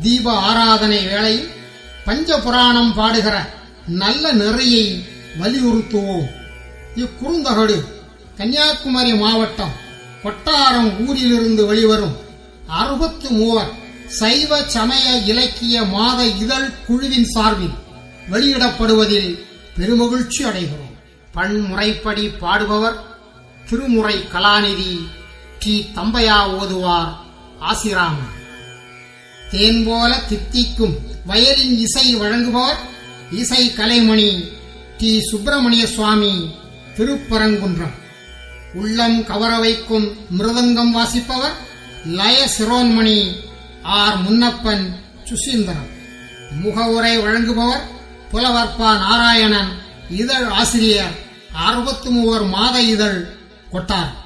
தீப ஆராதனை வேளையில் பஞ்ச புராணம் பாடுகிற நல்ல நெறியை வலியுறுத்துவோம் இக்குறுந்தகடு கன்னியாகுமரி மாவட்டம் கொட்டாரம் ஊரிலிருந்து வெளிவரும் அறுபத்து மூவர் சைவ சமய இலக்கிய மாத இதழ் குழுவின் சார்பில் வெளியிடப்படுவதில் பெருமகிழ்ச்சி அடைகிறோம் பன்முறைப்படி பாடுபவர் திருமுறை கலாநிதி டி தம்பையா ஓதுவார் ஆசிராமன் தேன் போல தித்திக்கும் வயலின் இசை வழங்குபவர் இசை கலைமணி டி சுப்பிரமணிய சுவாமி திருப்பரங்குன்றம் உள்ளம் கவர வைக்கும் மிருதங்கம் வாசிப்பவர் லய சிரோன்மணி ஆர் முன்னப்பன் சுசீந்திரன் முகவுரை வழங்குபவர் புலவர்பா நாராயணன் இதழ் ஆசிரியர் அறுபத்து மூவர் மாத இதழ் கொட்டார்